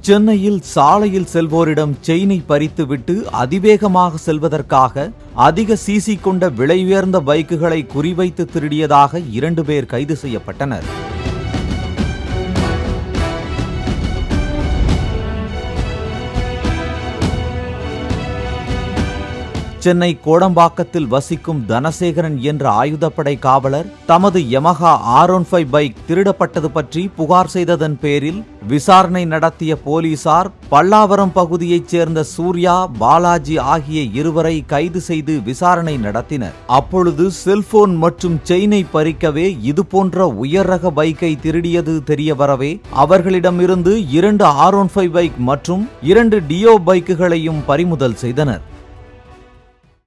சென்னையில் சாலையில் செல்வோரிடம் செயினை பறித்துவிட்டு அதிவேகமாக செல்வதற்காக அதிக சிசி கொண்ட விலையுயர்ந்த பைக்குகளை குறிவைத்து திருடியதாக இரண்டு பேர் கைது செய்யப்பட்டனர் சென்னை கோடம்பாக்கத்தில் வசிக்கும் தனசேகரன் என்ற ஆயுதப்படை காவலர் தமது Yamaha R one five bike திருடப்பட்டது பற்றி புகார் செய்ததன் பேரில் விசாரணை நடத்திய போலீசார் பல்லாவரம் பகுதியைச் சேர்ந்த சூர்யா பாலாஜி ஆகிய இருவரை கைது செய்து விசாரணை நடத்தினர் அப்பொழுது செல்போன் மற்றும் செயினை பறிக்கவே இதுபோன்ற உயர் ரக பைக்கை திருடியது தெரிய வரவே அவர்களிடமிருந்து இரண்டு ஆர் ஒன் ஃபைவ் பைக் மற்றும் இரண்டு டியோ பைக்குகளையும் பறிமுதல் செய்தனர்